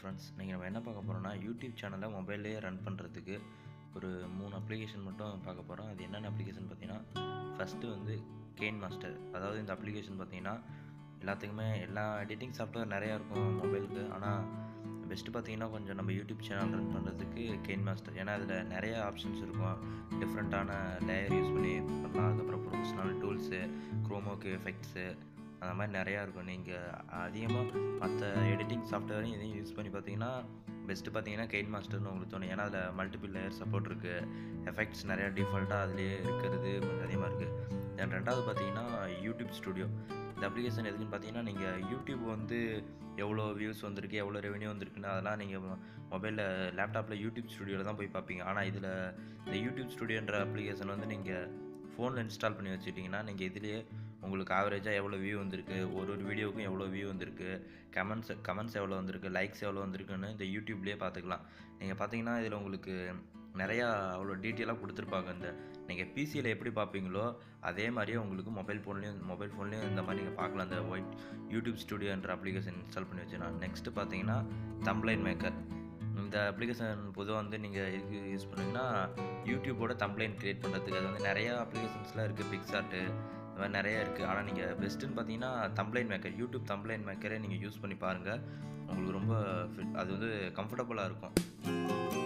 friends நீங்கள் நம்ம என்ன பார்க்க போகிறோம்னா யூடியூப் சேனலை மொபைல்லே ரன் பண்ணுறதுக்கு ஒரு மூணு அப்ளிகேஷன் மட்டும் பார்க்க போகிறோம் அது என்னென்ன அப்ளிகேஷன் பார்த்தீங்கன்னா ஃபஸ்ட்டு வந்து கெயின் மாஸ்டர் அதாவது இந்த அப்ளிகேஷன் பார்த்தீங்கன்னா எல்லாத்துக்குமே எல்லா எடிட்டிங் சாஃப்ட்வேர் நிறையா இருக்கும் மொபைலுக்கு ஆனால் பெஸ்ட்டு பார்த்தீங்கன்னா கொஞ்சம் நம்ம யூடியூப் சேனல் ரன் பண்ணுறதுக்கு கெயின் மாஸ்டர் ஏன்னா அதில் நிறைய ஆப்ஷன்ஸ் இருக்கும் டிஃப்ரெண்ட்டான லேயர் யூஸ் பண்ணி பண்ணலாம் அதுக்கப்புறம் ப்ரொஃபஷனல் டூல்ஸு க்ரோமோக்கு எஃபெக்ட்ஸு அந்த மாதிரி நிறையா இருக்கும் நீங்கள் அதிகமாக மற்ற எடிட்டிங் சாஃப்ட்வேரையும் இதையும் யூஸ் பண்ணி பார்த்தீங்கன்னா பெஸ்ட்டு பார்த்தீங்கன்னா கெயின் மாஸ்டர்னு உங்களுக்கு தோணும் ஏன்னா அதில் மல்டிபிள் லேயர் சப்போர்ட் இருக்குது எஃபெக்ட்ஸ் நிறையா டிஃபால்ட்டாக அதிலே இருக்கிறது கொஞ்சம் அதிகமாக இருக்குது தென் ரெண்டாவது பார்த்தீங்கன்னா யூடியூப் ஸ்டுடியோ இந்த அப்ளிகேஷன் எதுக்குன்னு பார்த்தீங்கன்னா நீங்கள் யூடியூப் வந்து எவ்வளோ வியூஸ் வந்திருக்கு எவ்வளோ ரெவென்யூ வந்திருக்குன்னு அதெல்லாம் நீங்கள் மொபைலில் லேப்டாப்பில் யூடியூப் ஸ்டுடியோவில் தான் போய் பார்ப்பீங்க ஆனால் இதில் இந்த யூடியூப் ஸ்டுடியோன்ற அப்ளிகேஷன் வந்து நீங்கள் ஃபோனில் இன்ஸ்டால் பண்ணி வச்சுட்டிங்கன்னா நீங்கள் இதுலேயே உங்களுக்கு ஆவரேஜாக எவ்வளோ வியூ வந்திருக்கு ஒரு ஒரு வீடியோவுக்கும் எவ்வளோ வியூ வந்திருக்கு கமெண்ட்ஸ் கமெண்ட்ஸ் எவ்வளோ வந்திருக்கு லைக்ஸ் எவ்வளோ வந்திருக்குன்னு இந்த யூடியூப்லேயே பார்த்துக்கலாம் நீங்கள் பார்த்தீங்கன்னா இதில் உங்களுக்கு நிறையா அவ்வளோ டீட்டெயிலாக கொடுத்துருப்பாங்க இந்த நீங்கள் பிசியில் எப்படி பார்ப்பீங்களோ அதே மாதிரியே உங்களுக்கு மொபைல் ஃபோன்லேயும் மொபைல் ஃபோன்லேயும் இந்த மாதிரி நீங்கள் பார்க்கலாம் அந்த ஒயிட் யூடியூப் ஸ்டுடியோன்ற அப்ளிகேஷன் இன்ஸ்டால் பண்ணி வச்சுனா நெக்ஸ்ட்டு பார்த்தீங்கன்னா தம்ப்ளைன் மேக்கர் இந்த அப்ளிகேஷன் பொதுவாக வந்து நீங்கள் எதுக்கு யூஸ் பண்ணுவீங்கன்னா யூடியூபோட தம்ப்ளைன் க்ரியேட் பண்ணுறதுக்கு அது வந்து நிறையா அப்ளிகேஷன்ஸ்லாம் இருக்குது பிக்சார்ட்டு இந்த மாதிரி நிறையா இருக்குது ஆனால் நீங்கள் பெஸ்ட்டுன்னு பார்த்தீங்கன்னா தம்ப்ளைன் மேக்கர் யூடியூப் தம்ப்ளைன் மேக்கரே நீங்கள் யூஸ் பண்ணி பாருங்கள் உங்களுக்கு ரொம்ப fit- அது வந்து கம்ஃபர்டபுளாக இருக்கும்